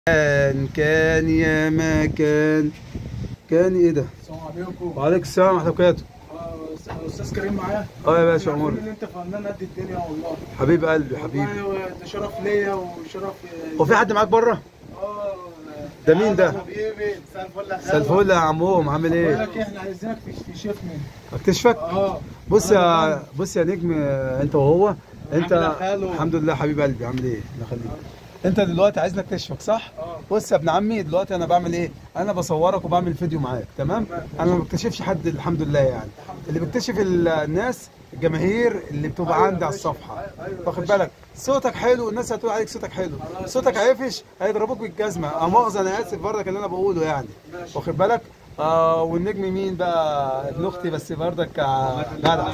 كان كان يا ما كان كان ايه ده؟ السلام عليكم وعليكم السلام ورحمه الله وبركاته آه، استاذ كريم معايا اه يا باشا عمر ان انت فنان قد الدنيا والله حبيب قلبي حبيبي والله ده شرف ليا وشرف هو في حد معاك بره؟ اه ده مين ده؟ حبيبي مساء الفل يا مساء الفل يا عموم عامل بقول ايه؟ لك إيه، احنا عايزينك في في شيفنا اكتشفك؟ اه بص أنا يا بص يا نجم انت وهو انت عامل إيه يا خالو؟ الحمد لله حبيب قلبي عامل ايه؟ الله يخليك انت دلوقتي عايز نكتشفك صح؟ اه بص يا ابن عمي دلوقتي انا بعمل ايه؟ انا بصورك وبعمل فيديو معاك تمام؟ انا ما بكتشفش حد الحمد لله يعني اللي بيكتشف ال- الناس الجماهير اللي بتبقى أيوة عندي يا على باشا. الصفحه أيوة يا واخد باشا. بالك صوتك حلو الناس هتقول عليك صوتك حلو خلاص صوتك عفش هيضربوك بالجزمه اه مؤاخذه انا اسف برضك اللي انا بقوله يعني ماشي. واخد بالك آه والنجم مين بقى ابن اختي بس برضك آه، جدع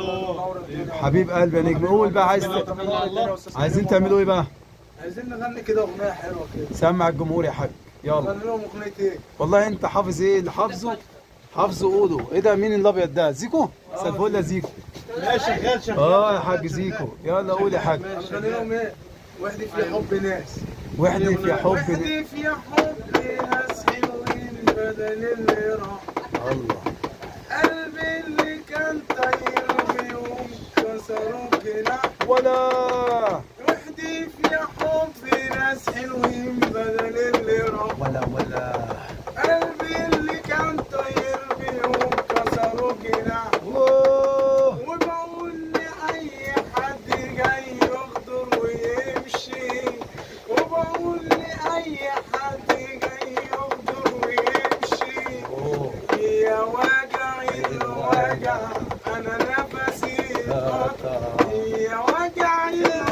حبيب قلبي يا نجم قول بقى عايز عايزين تعملوا ايه بقى عايزين نغني كده اغنيه حلوه كده سمع الجمهور يا حاج يلا نغني لهم اغنيه ايه؟ والله انت حافظ ايه اللي حافظه حافظه قوله ايه ده مين الابيض ده زيكو سالفولا زيكو لا شغال شغال اه يا حاج زيكو يلا قول يا حاج نغني لهم ايه؟ وحدي في حب ناس وحدي في حب وحدي في حب ناس حلوين بدل اللي راح الله قلبي اللي كان طاير بيوم كسروا جناح ولا وحدي في حب ناس حلوين بدل اللي راح ولا ولا قلبي اللي كان طاير بيوم كسروا جناح أوه. وبقول لأي حد جاي يغدر ويمشي وبقول لأي حد جاي يغدر ويمشي أوه. يا وجع الوجع أنا نفسي قطع يا وجع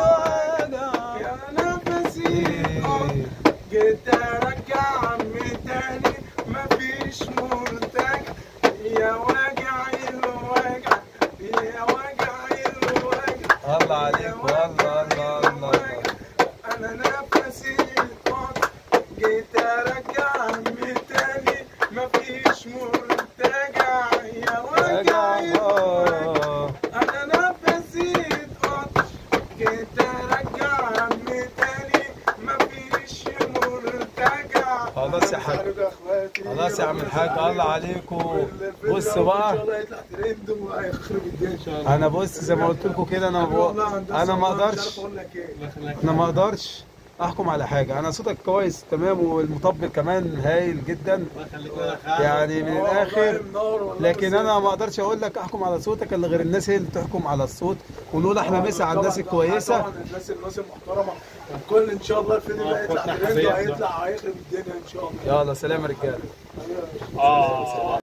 الوجع يا نفسي قطع جيت ارجع عمي تاني مفيش مرتجع يا وجع الوجع يا وجع الوجع الله عليك والله الله الله الله انا نفسي قطع جيت ارجع عمي تاني مفيش مرتجع يا وجع الوجع آه. انا نفسي اتقطع جيت ارجع عمي تاني مفيش مرتجع خلاص يا حاج. خلاص يا عم الحاج الله عليكم بص بقى الله يطلع ترند وهيخرب الدنيا ان شاء الله انا بص زي ما قلت لكم كده انا بقول انا ما اقدرش اقول لك ايه انا ما اقدرش احكم على حاجه انا صوتك كويس تمام والمطبل كمان هايل جدا يعني من الاخر لكن انا ما اقدرش اقول لك احكم على صوتك الا غير الناس هي اللي تحكم على الصوت ونقول احنا مسا على الناس الكويسه طبعا الناس الناس المحترمه الكل ان شاء الله الفيديو ده يطلع ترند وهيطلع هيخرب الدنيا ان شاء الله يلا سلام يا رجاله